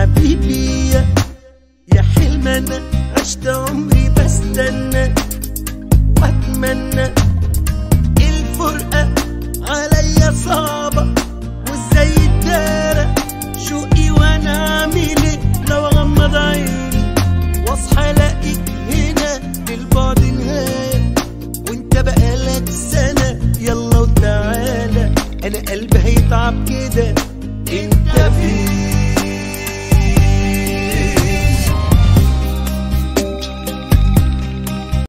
حبيبي يا يا حلم انا عشت عمري بستنى واتمنى الفرقة عليا صعبة وازاي الدارة شوقي وانا اعمل ايه لو اغمض عيني واصحى الاقيك هنا للبعد نهاية وانت بقالك سنة يلا وتعالى انا قلبي هيتعب كده انت فين